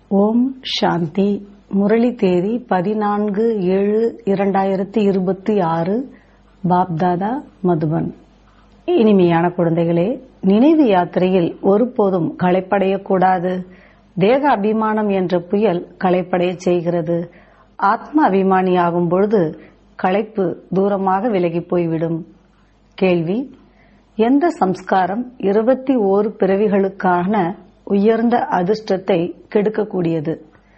ஓம் சாந்தி முரளி தேதி பதினான்கு ஏழு இரண்டாயிரத்தி இருபத்தி ஆறு பாப்தாதா மதுபன் இனிமையான குழந்தைகளே நினைவு யாத்திரையில் ஒருபோதும் களைப்படையக்கூடாது தேக அபிமானம் என்ற புயல் களைப்படையச் செய்கிறது ஆத்ம அபிமானியாகும் பொழுது களைப்பு தூரமாக விலகி போய்விடும் கேள்வி எந்த சம்ஸ்காரம் இருபத்தி ஓரு பிறவிகளுக்கான உயர்ந்த அதிர்ஷ்டத்தை கெடுக்கக்கூடியது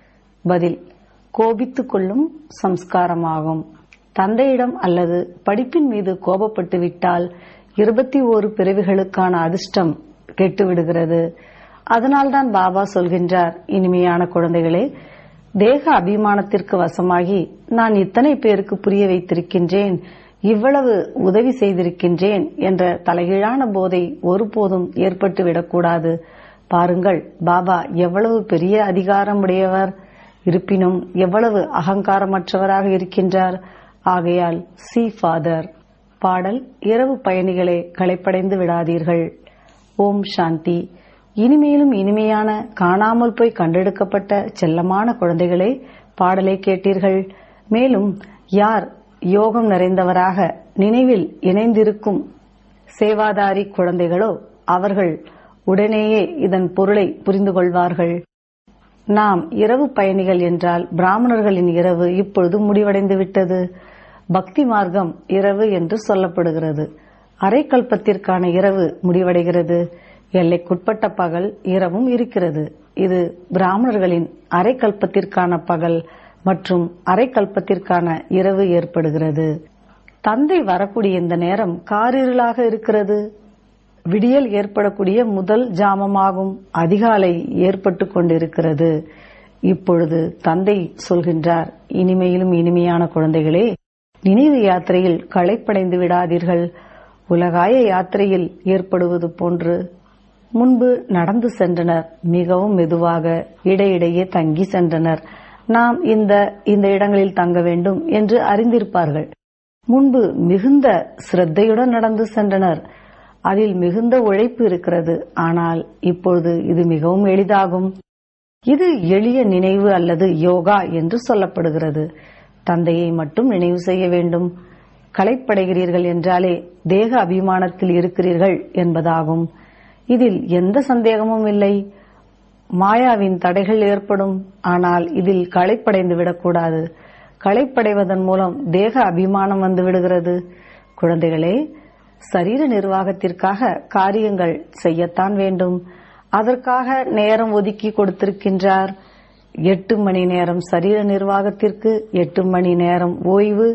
பதில் கோபித்துக் கொள்ளும் சம்ஸ்காரமாகும் தந்தையிடம் அல்லது படிப்பின் மீது கோபப்பட்டு விட்டால் இருபத்தி ஓரு பிறவிகளுக்கான அதிர்ஷ்டம் கெட்டுவிடுகிறது அதனால்தான் பாபா சொல்கின்றார் இனிமையான குழந்தைகளே தேக அபிமானத்திற்கு வசமாகி நான் இத்தனை பேருக்கு புரிய வைத்திருக்கின்றேன் இவ்வளவு உதவி செய்திருக்கின்றேன் என்ற தலைகீழான போதை ஒருபோதும் ஏற்பட்டுவிடக்கூடாது பாருங்கள் பாபா எவ்வளவு பெரிய அதிகாரம் உடையவர் இருப்பினும் எவ்வளவு அகங்காரமற்றவராக இருக்கின்றார் ஆகையால் சி ஃபாதர் பாடல் இரவு பயணிகளே களைப்படைந்து விடாதீர்கள் ஓம் சாந்தி இனிமேலும் இனிமையான காணாமல் போய் கண்டெடுக்கப்பட்ட செல்லமான குழந்தைகளே பாடலை கேட்டீர்கள் மேலும் யார் யோகம் நிறைந்தவராக நினைவில் இணைந்திருக்கும் சேவாதாரி குழந்தைகளோ அவர்கள் உடனேயே இதன் பொருளை புரிந்து கொள்வார்கள் நாம் இரவு பயணிகள் என்றால் பிராமணர்களின் இரவு இப்பொழுது முடிவடைந்து விட்டது பக்தி மார்க்கம் இரவு என்று சொல்லப்படுகிறது அரைக்கல்பத்திற்கான இரவு முடிவடைகிறது எல்லைக்குட்பட்ட பகல் இரவும் இருக்கிறது இது பிராமணர்களின் அரைக்கல்பத்திற்கான பகல் மற்றும் அரைக்கல்பத்திற்கான இரவு ஏற்படுகிறது தந்தை வரக்கூடிய இந்த நேரம் காரிருளாக இருக்கிறது விடியல் ஏற்படக்கூடிய முதல் ஜாமமாகும் அதிகாலை ஏற்பட்டு கொண்டிருக்கிறது இப்பொழுது தந்தை சொல்கின்றார் இனிமையிலும் இனிமையான குழந்தைகளே நினைவு யாத்திரையில் களைப்படைந்து விடாதீர்கள் உலகாய யாத்திரையில் ஏற்படுவது போன்று முன்பு நடந்து சென்றனர் மிகவும் மெதுவாக இடையிடையே தங்கி சென்றனர் நாம் இந்த இந்த இடங்களில் தங்க வேண்டும் என்று அறிந்திருப்பார்கள் முன்பு மிகுந்த சிரத்தையுடன் நடந்து சென்றனர் அதில் மிகுந்த உழைப்பு இருக்கிறது ஆனால் இப்பொழுது இது மிகவும் எளிதாகும் இது எளிய நினைவு அல்லது யோகா என்று சொல்லப்படுகிறது தந்தையை மட்டும் நினைவு செய்ய வேண்டும் களைப்படைகிறீர்கள் என்றாலே தேக அபிமானத்தில் இருக்கிறீர்கள் என்பதாகும் இதில் எந்த சந்தேகமும் இல்லை மாயாவின் தடைகள் ஏற்படும் ஆனால் இதில் களைப்படைந்து விடக்கூடாது களைப்படைவதன் மூலம் தேக அபிமானம் வந்து விடுகிறது குழந்தைகளே சரீர நிர்வாகத்திற்காக காரியங்கள் செய்யத்தான் வேண்டும் அதற்காக நேரம் ஒதுக்கி கொடுத்திருக்கின்றார் எட்டு மணி நேரம் சரீர நிர்வாகத்திற்கு எட்டு மணி நேரம் ஓய்வு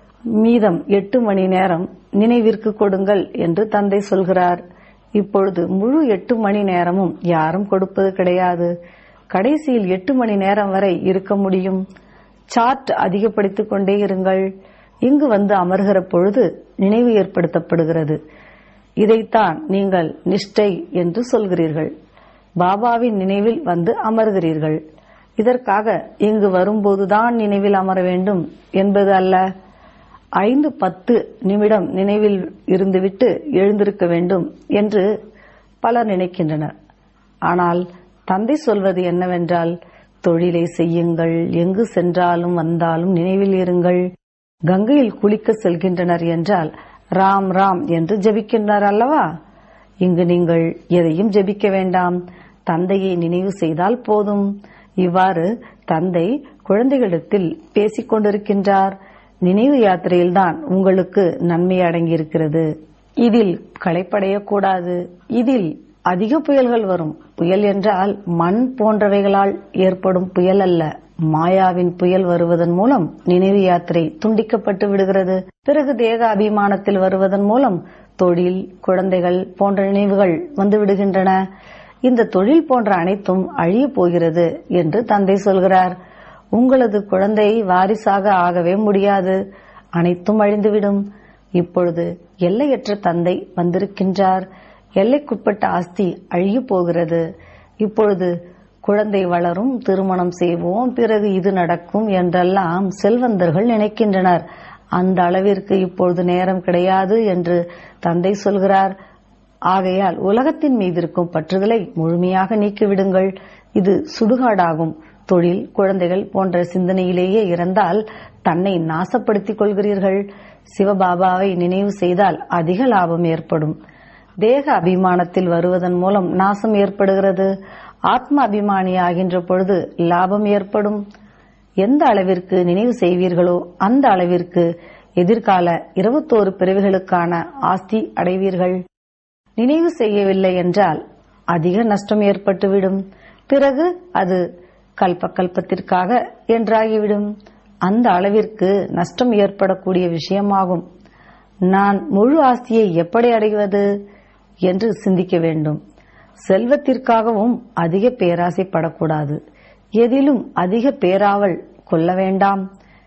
மீதம் எட்டு மணி நேரம் நினைவிற்கு கொடுங்கள் என்று தந்தை சொல்கிறார் இப்பொழுது முழு எட்டு மணி நேரமும் யாரும் கொடுப்பது கிடையாது கடைசியில் எட்டு மணி நேரம் வரை இருக்க முடியும் சார்ட் அதிகப்படுத்திக் கொண்டே இருங்கள் இங்கு வந்து அமர்கிற பொழுது நினைவு ஏற்படுத்தப்படுகிறது இதைத்தான் நீங்கள் நிஷ்டை என்று சொல்கிறீர்கள் பாபாவின் நினைவில் வந்து அமர்கிறீர்கள் இதற்காக இங்கு வரும்போதுதான் நினைவில் அமர வேண்டும் என்பது அல்ல ஐந்து பத்து நிமிடம் நினைவில் இருந்துவிட்டு எழுந்திருக்க வேண்டும் என்று பலர் நினைக்கின்றனர் ஆனால் தந்தை சொல்வது என்னவென்றால் தொழிலை செய்யுங்கள் எங்கு சென்றாலும் வந்தாலும் நினைவில் இருங்கள் கங்கையில் குளிக்க செல்கின்றனர் என்றால் ராம் ராம் என்று ஜபிக்கின்றனர் அல்லவா இங்கு நீங்கள் எதையும் ஜபிக்க வேண்டாம் தந்தையை நினைவு செய்தால் போதும் இவ்வாறு தந்தை குழந்தைகளிடத்தில் பேசிக் கொண்டிருக்கின்றார் நினைவு யாத்திரையில்தான் உங்களுக்கு நன்மை அடங்கியிருக்கிறது இதில் களைப்படையக்கூடாது இதில் அதிக புயல்கள் வரும் புயல் என்றால் மண் போன்றவைகளால் ஏற்படும் புயல் அல்ல மாயாவின் புயல் வருவதன் மூலம் நினைவு யாத்திரை துண்டிக்கப்பட்டு விடுகிறது பிறகு தேக அபிமானத்தில் வருவதன் மூலம் தொழில் குழந்தைகள் போன்ற நினைவுகள் வந்து விடுகின்றன இந்த தொழில் போன்ற அனைத்தும் அழிய போகிறது என்று தந்தை சொல்கிறார் உங்களது குழந்தை வாரிசாக ஆகவே முடியாது அனைத்தும் அழிந்துவிடும் இப்பொழுது எல்லையற்ற தந்தை வந்திருக்கின்றார் எல்லைக்குட்பட்ட ஆஸ்தி அழிய போகிறது இப்பொழுது குழந்தை வளரும் திருமணம் செய்வோம் பிறகு இது நடக்கும் என்றெல்லாம் செல்வந்தர்கள் நினைக்கின்றனர் அந்த அளவிற்கு இப்பொழுது நேரம் கிடையாது என்று தந்தை சொல்கிறார் ஆகையால் உலகத்தின் மீது இருக்கும் பற்றுதலை முழுமையாக நீக்கிவிடுங்கள் இது சுடுகாடாகும் தொழில் குழந்தைகள் போன்ற சிந்தனையிலேயே இறந்தால் தன்னை நாசப்படுத்திக் கொள்கிறீர்கள் சிவபாபாவை நினைவு செய்தால் அதிக லாபம் ஏற்படும் தேக அபிமானத்தில் வருவதன் மூலம் நாசம் ஏற்படுகிறது ஆத்ம அபிமானி ஆகின்ற பொழுது லாபம் ஏற்படும் எந்த அளவிற்கு நினைவு செய்வீர்களோ அந்த அளவிற்கு எதிர்கால இருபத்தோரு பிறவிகளுக்கான ஆஸ்தி அடைவீர்கள் நினைவு செய்யவில்லை என்றால் அதிக நஷ்டம் ஏற்பட்டுவிடும் பிறகு அது கல்ப கல்பத்திற்காக என்றாகிவிடும் அந்த அளவிற்கு நஷ்டம் ஏற்படக்கூடிய விஷயமாகும் நான் முழு ஆஸ்தியை எப்படி அடைவது என்று சிந்திக்க வேண்டும் செல்வத்திற்காகவும் அதிக பேராசைப்படக்கூடாது எதிலும் அதிக பேராவல் கொள்ள வேண்டாம்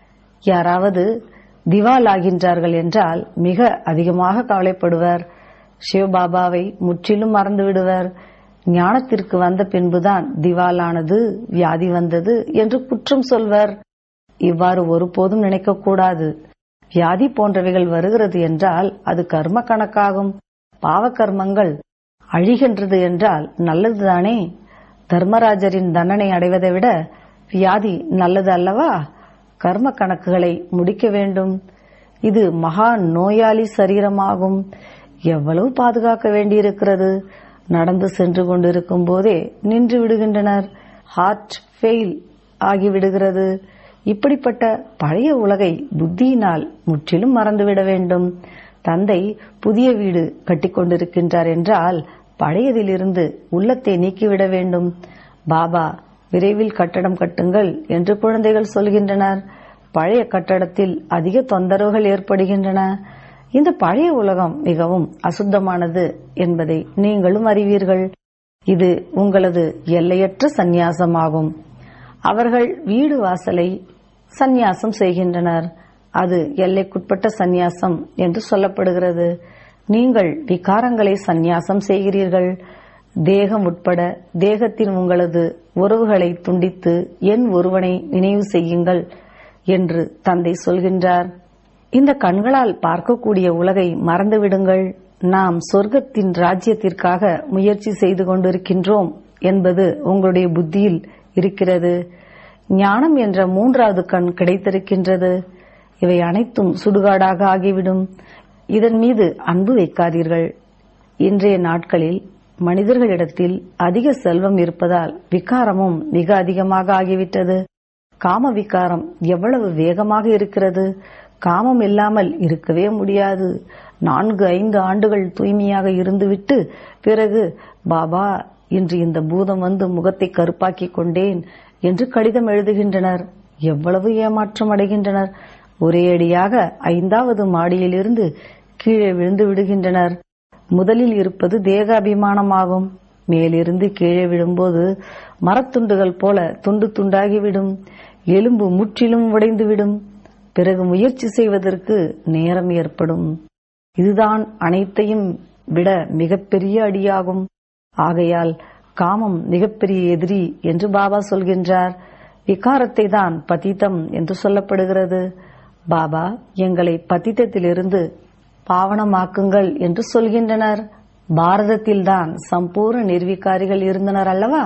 யாராவது திவால் ஆகின்றார்கள் என்றால் மிக அதிகமாக கவலைப்படுவர் சிவபாபாவை முற்றிலும் மறந்து விடுவர் ஞானத்திற்கு வந்த பின்புதான் திவாலானது வியாதி வந்தது என்று குற்றம் சொல்வர் இவ்வாறு ஒருபோதும் நினைக்கக்கூடாது வியாதி போன்றவைகள் வருகிறது என்றால் அது கர்ம கணக்காகும் பாவ கர்மங்கள் அழிகின்றது என்றால் நல்லதுதானே தர்மராஜரின் தண்டனை அடைவதை விட வியாதி நல்லது அல்லவா கர்ம கணக்குகளை முடிக்க வேண்டும் இது மகா நோயாளி சரீரமாகும் எவ்வளவு பாதுகாக்க வேண்டியிருக்கிறது நடந்து சென்று கொண்டிருக்கும் போதே நின்று விடுகின்றனர் ஹார்ட் ஃபெயில் ஆகிவிடுகிறது இப்படிப்பட்ட பழைய உலகை புத்தியினால் முற்றிலும் மறந்துவிட வேண்டும் தந்தை புதிய வீடு கட்டிக்கொண்டிருக்கின்றார் என்றால் பழையதிலிருந்து உள்ளத்தை நீக்கிவிட வேண்டும் பாபா விரைவில் கட்டடம் கட்டுங்கள் என்று குழந்தைகள் சொல்கின்றனர் பழைய கட்டடத்தில் அதிக தொந்தரவுகள் ஏற்படுகின்றன இந்த பழைய உலகம் மிகவும் அசுத்தமானது என்பதை நீங்களும் அறிவீர்கள் இது உங்களது எல்லையற்ற சந்நியாசமாகும் அவர்கள் வீடு வாசலை சந்நியாசம் செய்கின்றனர் அது எல்லைக்குட்பட்ட சந்நியாசம் என்று சொல்லப்படுகிறது நீங்கள் விகாரங்களை சந்நியாசம் செய்கிறீர்கள் தேகம் உட்பட தேகத்தின் உங்களது உறவுகளை துண்டித்து என் ஒருவனை நினைவு செய்யுங்கள் என்று தந்தை சொல்கின்றார் இந்த கண்களால் பார்க்கக்கூடிய உலகை மறந்துவிடுங்கள் நாம் சொர்க்கத்தின் ராஜ்யத்திற்காக முயற்சி செய்து கொண்டிருக்கின்றோம் என்பது உங்களுடைய புத்தியில் இருக்கிறது ஞானம் என்ற மூன்றாவது கண் கிடைத்திருக்கின்றது இவை அனைத்தும் சுடுகாடாக ஆகிவிடும் இதன் மீது அன்பு வைக்காதீர்கள் இன்றைய நாட்களில் மனிதர்களிடத்தில் அதிக செல்வம் இருப்பதால் விகாரமும் மிக அதிகமாக ஆகிவிட்டது காம விகாரம் எவ்வளவு வேகமாக இருக்கிறது காமம் இல்லாமல் இருக்கவே முடியாது நான்கு ஐந்து ஆண்டுகள் தூய்மையாக இருந்துவிட்டு பிறகு பாபா இன்று இந்த பூதம் வந்து முகத்தை கருப்பாக்கி கொண்டேன் என்று கடிதம் எழுதுகின்றனர் எவ்வளவு ஏமாற்றம் அடைகின்றனர் ஒரே அடியாக ஐந்தாவது மாடியிலிருந்து கீழே விழுந்து விடுகின்றனர் முதலில் இருப்பது தேகாபிமானமாகும் மேலிருந்து கீழே விழும்போது மரத்துண்டுகள் போல துண்டு துண்டாகிவிடும் எலும்பு முற்றிலும் உடைந்துவிடும் பிறகு முயற்சி செய்வதற்கு நேரம் ஏற்படும் இதுதான் அனைத்தையும் விட மிகப்பெரிய அடியாகும் ஆகையால் காமம் மிகப்பெரிய எதிரி என்று பாபா சொல்கின்றார் விகாரத்தை தான் பதித்தம் என்று சொல்லப்படுகிறது பாபா எங்களை பதித்தத்திலிருந்து பாவனமாக்குங்கள் என்று சொல்கின்றனர் பாரதத்தில்தான் சம்பூர்ண நிர்விகாரிகள் இருந்தனர் அல்லவா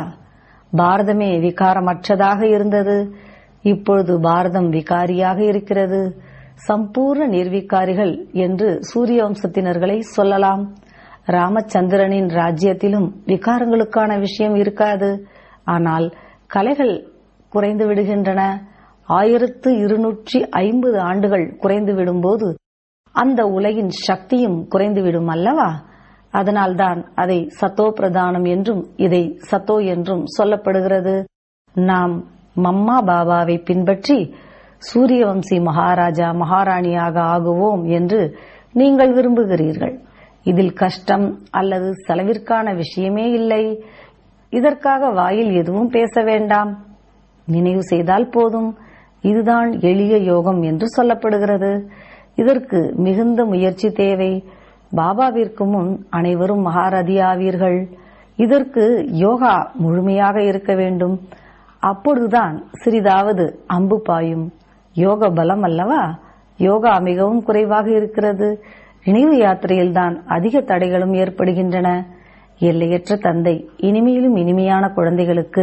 பாரதமே விகாரமற்றதாக இருந்தது இப்பொழுது பாரதம் விகாரியாக இருக்கிறது சம்பூர்ண நிர்விகாரிகள் என்று சூரிய வம்சத்தினர்களை சொல்லலாம் ராமச்சந்திரனின் ராஜ்யத்திலும் விகாரங்களுக்கான விஷயம் இருக்காது ஆனால் கலைகள் குறைந்து விடுகின்றன ஆயிரத்து இருநூற்றி ஐம்பது ஆண்டுகள் குறைந்து விடும்போது அந்த உலகின் சக்தியும் குறைந்துவிடும் அல்லவா அதனால்தான் அதை சத்தோ பிரதானம் என்றும் இதை சத்தோ என்றும் சொல்லப்படுகிறது நாம் மம்மா பாபாவை பின்பற்றி சூரியவம்சி மகாராஜா மகாராணியாக ஆகுவோம் என்று நீங்கள் விரும்புகிறீர்கள் இதில் கஷ்டம் அல்லது செலவிற்கான விஷயமே இல்லை இதற்காக வாயில் எதுவும் பேச வேண்டாம் நினைவு செய்தால் போதும் இதுதான் எளிய யோகம் என்று சொல்லப்படுகிறது இதற்கு மிகுந்த முயற்சி தேவை பாபாவிற்கு முன் அனைவரும் மகாரதி ஆவீர்கள் இதற்கு யோகா முழுமையாக இருக்க வேண்டும் அப்பொழுதுதான் சிறிதாவது அம்பு பாயும் யோக பலம் அல்லவா யோகா மிகவும் குறைவாக இருக்கிறது நினைவு யாத்திரையில்தான் அதிக தடைகளும் ஏற்படுகின்றன எல்லையற்ற தந்தை இனிமையிலும் இனிமையான குழந்தைகளுக்கு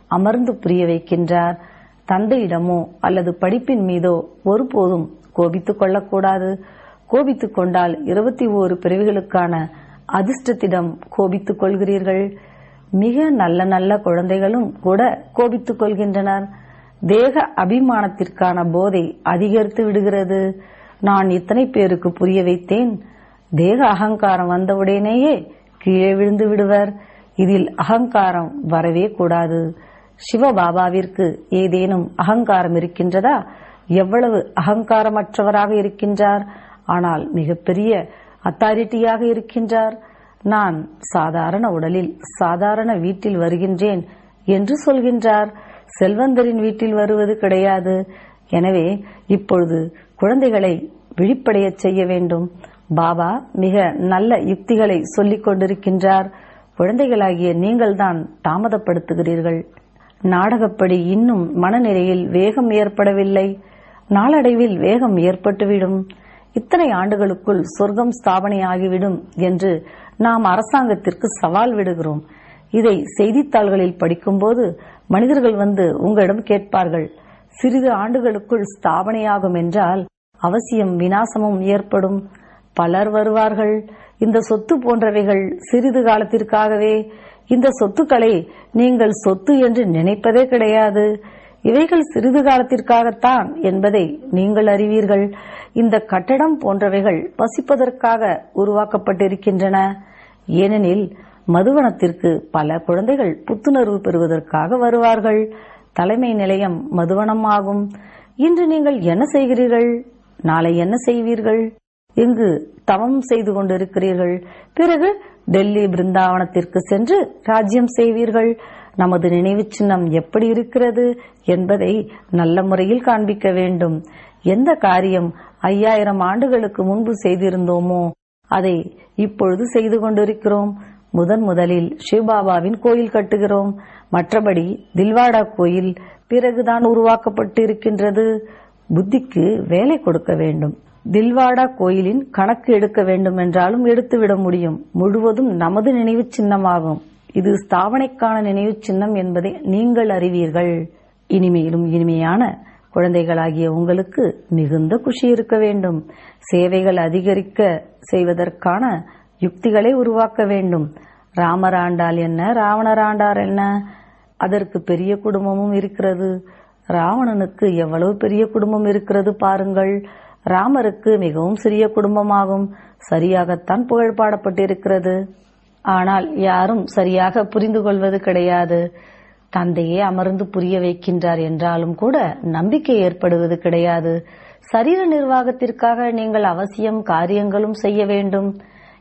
அமர்ந்து புரிய வைக்கின்றார் தந்தையிடமோ அல்லது படிப்பின் மீதோ ஒருபோதும் கோபித்துக் கொள்ளக்கூடாது கோபித்துக் கொண்டால் இருபத்தி ஓரு பிறவிகளுக்கான அதிர்ஷ்டத்திடம் கோபித்துக் கொள்கிறீர்கள் மிக நல்ல நல்ல குழந்தைகளும் கூட கோபித்துக் கொள்கின்றனர் தேக அபிமானத்திற்கான போதை அதிகரித்து விடுகிறது நான் இத்தனை பேருக்கு புரிய வைத்தேன் தேக அகங்காரம் வந்தவுடனேயே கீழே விழுந்து விடுவர் இதில் அகங்காரம் வரவே கூடாது சிவபாபாவிற்கு ஏதேனும் அகங்காரம் இருக்கின்றதா எவ்வளவு அகங்காரமற்றவராக இருக்கின்றார் ஆனால் மிகப்பெரிய அத்தாரிட்டியாக இருக்கின்றார் நான் சாதாரண உடலில் சாதாரண வீட்டில் வருகின்றேன் என்று சொல்கின்றார் செல்வந்தரின் வீட்டில் வருவது கிடையாது எனவே இப்பொழுது குழந்தைகளை விழிப்படையச் செய்ய வேண்டும் பாபா மிக நல்ல யுக்திகளை சொல்லிக் கொண்டிருக்கின்றார் குழந்தைகளாகிய நீங்கள்தான் தாமதப்படுத்துகிறீர்கள் நாடகப்படி இன்னும் மனநிலையில் வேகம் ஏற்படவில்லை நாளடைவில் வேகம் ஏற்பட்டுவிடும் இத்தனை ஆண்டுகளுக்குள் சொர்க்கம் ஸ்தாபனையாகிவிடும் என்று நாம் அரசாங்கத்திற்கு சவால் விடுகிறோம் இதை செய்தித்தாள்களில் படிக்கும்போது மனிதர்கள் வந்து உங்களிடம் கேட்பார்கள் சிறிது ஆண்டுகளுக்குள் ஸ்தாபனையாகும் என்றால் அவசியம் வினாசமும் ஏற்படும் பலர் வருவார்கள் இந்த சொத்து போன்றவைகள் சிறிது காலத்திற்காகவே இந்த சொத்துக்களை நீங்கள் சொத்து என்று நினைப்பதே கிடையாது இவைகள் சிறிது காலத்திற்காகத்தான் என்பதை நீங்கள் அறிவீர்கள் இந்த கட்டடம் போன்றவைகள் வசிப்பதற்காக உருவாக்கப்பட்டிருக்கின்றன ஏனெனில் மதுவனத்திற்கு பல குழந்தைகள் புத்துணர்வு பெறுவதற்காக வருவார்கள் தலைமை நிலையம் மதுவனம் ஆகும் இன்று நீங்கள் என்ன செய்கிறீர்கள் நாளை என்ன செய்வீர்கள் இங்கு தவம் செய்து கொண்டிருக்கிறீர்கள் பிறகு டெல்லி பிருந்தாவனத்திற்கு சென்று ராஜ்யம் செய்வீர்கள் நமது நினைவு சின்னம் எப்படி இருக்கிறது என்பதை நல்ல முறையில் காண்பிக்க வேண்டும் எந்த காரியம் ஐயாயிரம் ஆண்டுகளுக்கு முன்பு செய்திருந்தோமோ அதை இப்பொழுது செய்து கொண்டிருக்கிறோம் முதன் முதலில் சிவபாபாவின் கோயில் கட்டுகிறோம் மற்றபடி தில்வாடா கோயில் பிறகுதான் உருவாக்கப்பட்டு இருக்கின்றது புத்திக்கு வேலை கொடுக்க வேண்டும் தில்வாடா கோயிலின் கணக்கு எடுக்க வேண்டும் என்றாலும் எடுத்துவிட முடியும் முழுவதும் நமது நினைவு சின்னமாகும் இது ஸ்தாபனைக்கான நினைவு சின்னம் என்பதை நீங்கள் அறிவீர்கள் இனிமையிலும் இனிமையான குழந்தைகளாகிய உங்களுக்கு மிகுந்த குஷி இருக்க வேண்டும் சேவைகள் அதிகரிக்க செய்வதற்கான யுக்திகளை உருவாக்க வேண்டும் ராமர் ஆண்டால் என்ன ராவணர் ஆண்டார் என்ன அதற்கு பெரிய குடும்பமும் இருக்கிறது ராவணனுக்கு எவ்வளவு பெரிய குடும்பம் இருக்கிறது பாருங்கள் ராமருக்கு மிகவும் சிறிய குடும்பமாகும் சரியாகத்தான் புகழ் பாடப்பட்டிருக்கிறது ஆனால் யாரும் சரியாக புரிந்து கொள்வது கிடையாது தந்தையே அமர்ந்து புரிய வைக்கின்றார் என்றாலும் கூட நம்பிக்கை ஏற்படுவது கிடையாது சரீர நிர்வாகத்திற்காக நீங்கள் அவசியம் காரியங்களும் செய்ய வேண்டும்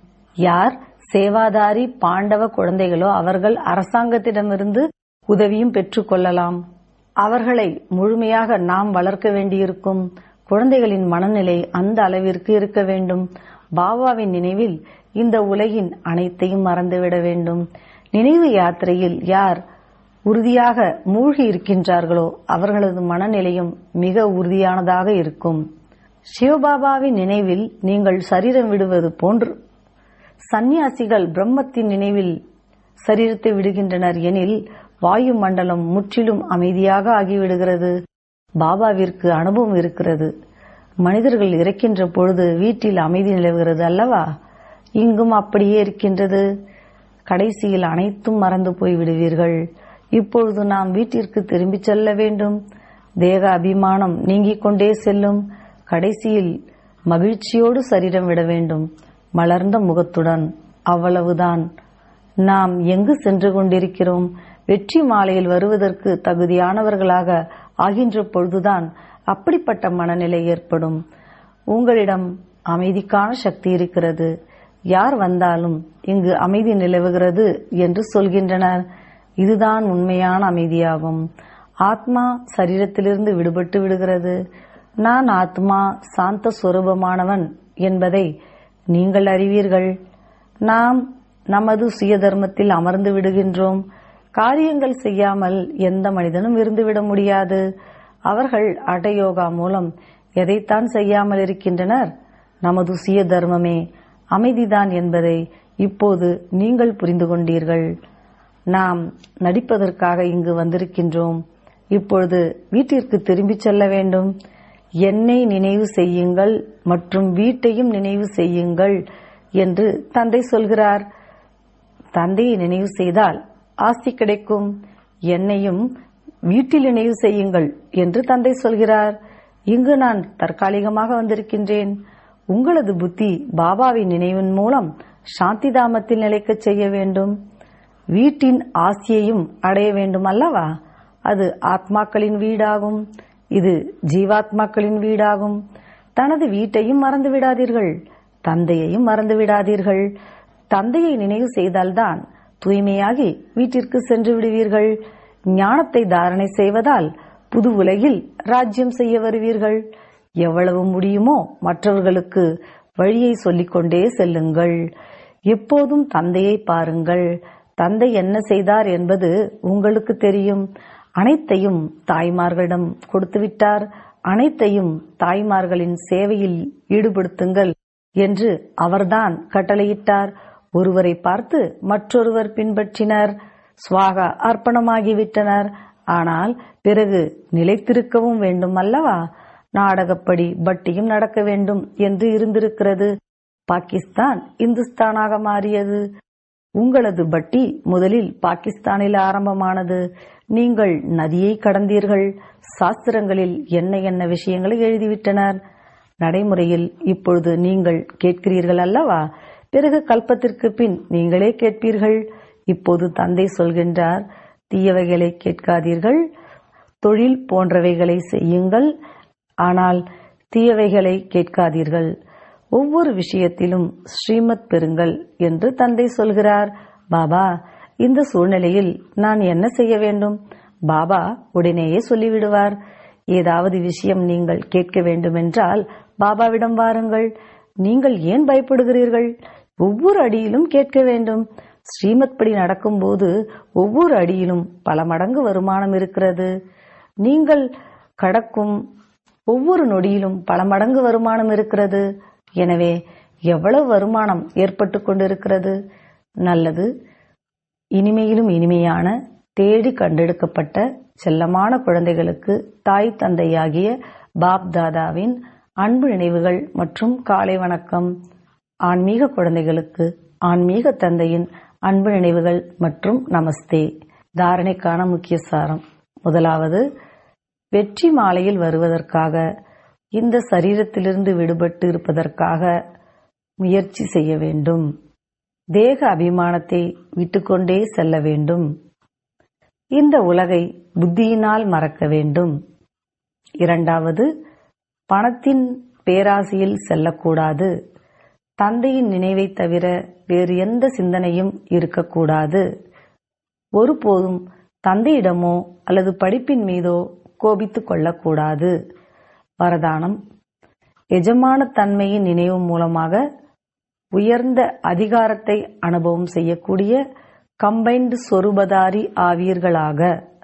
யார் சேவாதாரி பாண்டவ குழந்தைகளோ அவர்கள் அரசாங்கத்திடமிருந்து உதவியும் பெற்றுக் கொள்ளலாம் அவர்களை முழுமையாக நாம் வளர்க்க வேண்டியிருக்கும் குழந்தைகளின் மனநிலை அந்த அளவிற்கு இருக்க வேண்டும் பாபாவின் நினைவில் இந்த உலகின் அனைத்தையும் மறந்துவிட வேண்டும் நினைவு யாத்திரையில் யார் உறுதியாக மூழ்கி இருக்கின்றார்களோ அவர்களது மனநிலையும் மிக உறுதியானதாக இருக்கும் சிவபாபாவின் நினைவில் நீங்கள் சரீரம் விடுவது போன்று சந்நியாசிகள் பிரம்மத்தின் நினைவில் சரீரத்தை விடுகின்றனர் எனில் வாயு மண்டலம் முற்றிலும் அமைதியாக ஆகிவிடுகிறது பாபாவிற்கு அனுபவம் இருக்கிறது மனிதர்கள் இறக்கின்ற பொழுது வீட்டில் அமைதி நிலவுகிறது அல்லவா இங்கும் அப்படியே இருக்கின்றது கடைசியில் அனைத்தும் மறந்து போய் விடுவீர்கள் இப்பொழுது நாம் வீட்டிற்கு திரும்பிச் செல்ல வேண்டும் தேக அபிமானம் நீங்கிக் கொண்டே செல்லும் கடைசியில் மகிழ்ச்சியோடு சரீரம் விட வேண்டும் மலர்ந்த முகத்துடன் அவ்வளவுதான் நாம் எங்கு சென்று கொண்டிருக்கிறோம் வெற்றி மாலையில் வருவதற்கு தகுதியானவர்களாக ஆகின்ற பொழுதுதான் அப்படிப்பட்ட மனநிலை ஏற்படும் உங்களிடம் அமைதிக்கான சக்தி இருக்கிறது யார் வந்தாலும் இங்கு அமைதி நிலவுகிறது என்று சொல்கின்றனர் இதுதான் உண்மையான அமைதியாகும் ஆத்மா சரீரத்திலிருந்து விடுபட்டு விடுகிறது நான் ஆத்மா சாந்த சுரூபமானவன் என்பதை நீங்கள் அறிவீர்கள் நாம் நமது சுய தர்மத்தில் அமர்ந்து விடுகின்றோம் காரியங்கள் செய்யாமல் எந்த மனிதனும் இருந்துவிட முடியாது அவர்கள் அடயோகா மூலம் எதைத்தான் செய்யாமல் இருக்கின்றனர் நமது சுய தர்மமே அமைதிதான் என்பதை இப்போது நீங்கள் புரிந்து கொண்டீர்கள் நாம் நடிப்பதற்காக இங்கு வந்திருக்கின்றோம் இப்பொழுது வீட்டிற்கு திரும்பிச் செல்ல வேண்டும் என்னை நினைவு செய்யுங்கள் மற்றும் வீட்டையும் நினைவு செய்யுங்கள் என்று தந்தை சொல்கிறார் தந்தையை நினைவு செய்தால் ஆஸ்தி கிடைக்கும் என்னையும் வீட்டில் நினைவு செய்யுங்கள் என்று தந்தை சொல்கிறார் இங்கு நான் தற்காலிகமாக வந்திருக்கின்றேன் உங்களது புத்தி பாபாவின் நினைவின் மூலம் சாந்தி தாமத்தில் நிலைக்கச் செய்ய வேண்டும் வீட்டின் ஆசியையும் அடைய வேண்டும் அல்லவா அது ஆத்மாக்களின் வீடாகும் இது ஜீவாத்மாக்களின் வீடாகும் தனது வீட்டையும் மறந்து விடாதீர்கள் தந்தையையும் மறந்து விடாதீர்கள் தந்தையை நினைவு செய்தால்தான் தூய்மையாகி வீட்டிற்கு சென்று விடுவீர்கள் ஞானத்தை தாரணை செய்வதால் புது உலகில் ராஜ்யம் செய்ய வருவீர்கள் எவ்வளவு முடியுமோ மற்றவர்களுக்கு வழியை சொல்லிக்கொண்டே செல்லுங்கள் எப்போதும் தந்தையை பாருங்கள் தந்தை என்ன செய்தார் என்பது உங்களுக்கு தெரியும் அனைத்தையும் தாய்மார்களிடம் கொடுத்துவிட்டார் அனைத்தையும் தாய்மார்களின் சேவையில் ஈடுபடுத்துங்கள் என்று அவர்தான் கட்டளையிட்டார் ஒருவரை பார்த்து மற்றொருவர் பின்பற்றினர் சுவாகா அர்ப்பணமாகிவிட்டனர் ஆனால் பிறகு நிலைத்திருக்கவும் வேண்டும் அல்லவா நாடகப்படி பட்டியும் நடக்க வேண்டும் என்று இருந்திருக்கிறது பாகிஸ்தான் இந்துஸ்தானாக மாறியது உங்களது பட்டி முதலில் பாகிஸ்தானில் ஆரம்பமானது நீங்கள் நதியை கடந்தீர்கள் சாஸ்திரங்களில் என்ன என்ன விஷயங்களை எழுதிவிட்டனர் நடைமுறையில் இப்பொழுது நீங்கள் கேட்கிறீர்கள் அல்லவா பிறகு கல்பத்திற்கு பின் நீங்களே கேட்பீர்கள் இப்போது தந்தை சொல்கின்றார் தீயவைகளை கேட்காதீர்கள் தொழில் போன்றவைகளை செய்யுங்கள் ஆனால் தீயவைகளை கேட்காதீர்கள் ஒவ்வொரு விஷயத்திலும் ஸ்ரீமத் பெறுங்கள் என்று தந்தை சொல்கிறார் பாபா இந்த சூழ்நிலையில் நான் என்ன செய்ய வேண்டும் பாபா உடனேயே சொல்லிவிடுவார் ஏதாவது விஷயம் நீங்கள் கேட்க வேண்டுமென்றால் பாபாவிடம் வாருங்கள் நீங்கள் ஏன் பயப்படுகிறீர்கள் ஒவ்வொரு அடியிலும் கேட்க வேண்டும் ஸ்ரீமத் படி நடக்கும்போது ஒவ்வொரு அடியிலும் பல மடங்கு வருமானம் இருக்கிறது நீங்கள் கடக்கும் ஒவ்வொரு நொடியிலும் பல மடங்கு வருமானம் இருக்கிறது எனவே எவ்வளவு வருமானம் ஏற்பட்டு கொண்டிருக்கிறது நல்லது இனிமையிலும் இனிமையான தேடி கண்டெடுக்கப்பட்ட செல்லமான குழந்தைகளுக்கு தாய் தந்தையாகிய பாப் தாதாவின் அன்பு நினைவுகள் மற்றும் காலை வணக்கம் ஆன்மீக குழந்தைகளுக்கு ஆன்மீக தந்தையின் அன்பு நினைவுகள் மற்றும் நமஸ்தே தாரணைக்கான முக்கிய சாரம் முதலாவது வெற்றி மாலையில் வருவதற்காக இந்த சரீரத்திலிருந்து விடுபட்டு இருப்பதற்காக முயற்சி செய்ய வேண்டும் தேக அபிமானத்தை விட்டுக்கொண்டே செல்ல வேண்டும் இந்த உலகை புத்தியினால் மறக்க வேண்டும் இரண்டாவது பணத்தின் பேராசையில் செல்லக்கூடாது தந்தையின் நினைவை தவிர வேறு எந்த சிந்தனையும் இருக்கக்கூடாது ஒருபோதும் தந்தையிடமோ அல்லது படிப்பின் மீதோ கோபித்துக் கொள்ளக்கூடாது வரதானம் எஜமான தன்மையின் நினைவு மூலமாக உயர்ந்த அதிகாரத்தை அனுபவம் செய்யக்கூடிய கம்பைன்டு சொரூபதாரி ஆவீர்களாக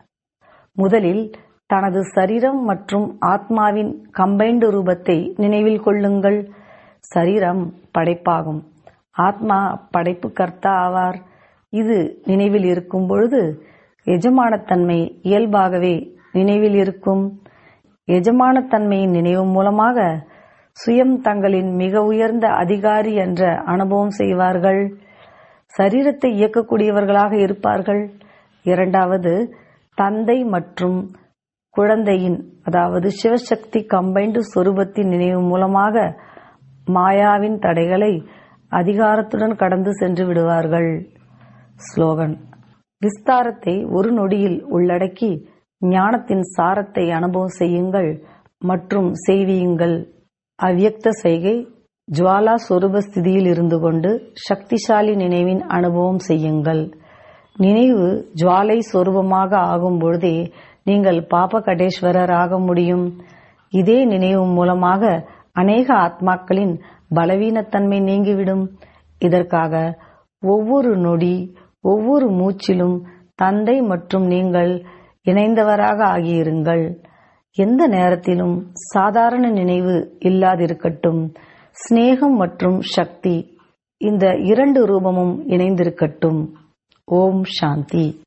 முதலில் தனது சரீரம் மற்றும் ஆத்மாவின் கம்பைன்டு ரூபத்தை நினைவில் கொள்ளுங்கள் சரீரம் படைப்பாகும் ஆத்மா படைப்பு கர்த்தா ஆவார் இது நினைவில் இருக்கும் பொழுது எஜமானத்தன்மை இயல்பாகவே நினைவில் இருக்கும் எஜமானத்தன்மையின் நினைவு மூலமாக சுயம் தங்களின் மிக உயர்ந்த அதிகாரி என்ற அனுபவம் செய்வார்கள் சரீரத்தை இயக்கக்கூடியவர்களாக இருப்பார்கள் இரண்டாவது தந்தை மற்றும் குழந்தையின் அதாவது சிவசக்தி கம்பைன்டு சொரூபத்தின் நினைவு மூலமாக மாயாவின் தடைகளை அதிகாரத்துடன் கடந்து சென்று விடுவார்கள் ஸ்லோகன் விஸ்தாரத்தை ஒரு நொடியில் உள்ளடக்கி ஞானத்தின் சாரத்தை அனுபவம் செய்யுங்கள் மற்றும் செய்வியுங்கள் அவ்யக்த செய்கை ஜுவாலா சொரூப ஸ்திதியில் இருந்து கொண்டு சக்திசாலி நினைவின் அனுபவம் செய்யுங்கள் நினைவு ஜுவாலை சொரூபமாக ஆகும் பொழுதே நீங்கள் பாப கடேஸ்வரர் ஆக முடியும் இதே நினைவு மூலமாக அநேக ஆத்மாக்களின் பலவீனத்தன்மை நீங்கிவிடும் இதற்காக ஒவ்வொரு நொடி ஒவ்வொரு மூச்சிலும் தந்தை மற்றும் நீங்கள் இணைந்தவராக ஆகியிருங்கள் எந்த நேரத்திலும் சாதாரண நினைவு இல்லாதிருக்கட்டும் சிநேகம் மற்றும் சக்தி இந்த இரண்டு ரூபமும் இணைந்திருக்கட்டும் ஓம் சாந்தி